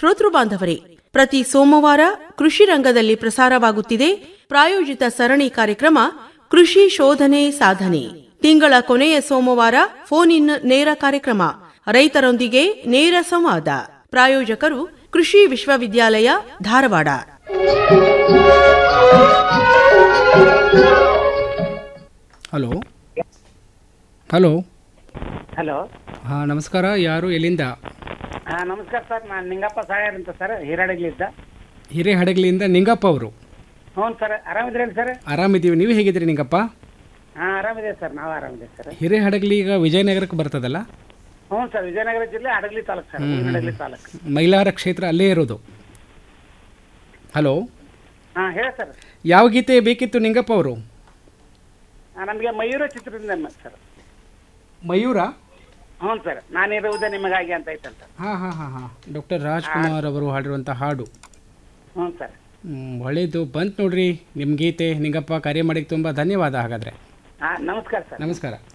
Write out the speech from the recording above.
ಶ್ರೋತೃ ಬಾಂಧವರೇ ಪ್ರತಿ ಸೋಮವಾರ ಕೃಷಿ ರಂಗದಲ್ಲಿ ಪ್ರಸಾರವಾಗುತ್ತಿದೆ ಪ್ರಾಯೋಜಿತ ಸರಣಿ ಕಾರ್ಯಕ್ರಮ ಕೃಷಿ ಶೋಧನೆ ಸಾಧನೆ ತಿಂಗಳ ಕೊನೆಯ ಸೋಮವಾರ ಫೋನ್ ಇನ್ ನೇರ ಕಾರ್ಯಕ್ರಮ ರೈತರೊಂದಿಗೆ ನೇರ ಸಂವಾದ ಪ್ರಾಯೋಜಕರು ಕೃಷಿ ವಿಶ್ವವಿದ್ಯಾಲಯ ಧಾರವಾಡ ಹಲೋ ಹಲೋ ಹಲೋ ಹಾಂ ನಮಸ್ಕಾರ ಯಾರು ಎಲ್ಲಿಂದ ಹಾ ನಮಸ್ಕಾರ ಸರ್ ನಾನು ನಿಂಗಪ್ಪ ಸಾಯರ್ ಅಂತ ಸರ್ ಹಿರಾಡಗ್ಲಿದ್ದ ಹಿರೇಹಡಗಲಿಯಿಂದ ನಿಂಗಪ್ಪ ಅವರು ಹ್ಞೂ ಸರ್ ಆರಾಮಿದ್ರೇನು ಸರ್ ಆರಾಮಿದ್ದೀವಿ ನೀವು ಹೇಗಿದ್ದೀರಿ ನಿಂಗಪ್ಪ ಹಾ ಆರಾಮಿದೆ ಸರ್ ನಾವು ಆರಾಮಿದೆ ಸರ್ ಹಿರೇಹಡಗಲಿ ಈಗ ವಿಜಯನಗರಕ್ಕೆ ಬರ್ತದಲ್ಲ ಹ್ಞೂ ಸರ್ ವಿಜಯನಗರ ಜಿಲ್ಲೆ ಹಡಗಲಿ ತಾಲೂಕು ಸರ್ ಹಡಗಲಿ ತಾಲೂಕು ಮೈಲಾರ ಕ್ಷೇತ್ರ ಅಲ್ಲೇ ಇರೋದು ಹಲೋ ಹಾ ಹೇಳಿ ಸರ್ ಯಾವ ಗೀತೆ ಬೇಕಿತ್ತು ನಿಂಗಪ್ಪ ಅವರು ನಮಗೆ ಮಯೂರ ಚಿತ್ರದಿಂದ ಸರ್ ಮಯೂರ ಹ್ಞೂ ಸರ್ ನಾನಿರುವುದೇ ನಿಮಗಾಗಿ ಅಂತ ಐತಂತ ಹಾಂ ಹಾಂ ಹಾಂ ಹಾಂ ಡಾಕ್ಟರ್ ರಾಜ್ಕುಮಾರ್ ಅವರು ಹಾಡಿರುವಂಥ ಹಾಡು ಹ್ಞೂ ಸರ್ ಹ್ಮ್, ಒಳ್ಳೇದು ಬಂತು ನೋಡ್ರಿ ನಿಮ್ಮ ಗೀತೆ ನಿಂಗಪ್ಪ ಕರೆ ಮಾಡಿಕ್ಕೆ ತುಂಬ ಧನ್ಯವಾದ ಹಾಗಾದರೆ ಹಾ ನಮಸ್ಕಾರ ಸರ್ ನಮಸ್ಕಾರ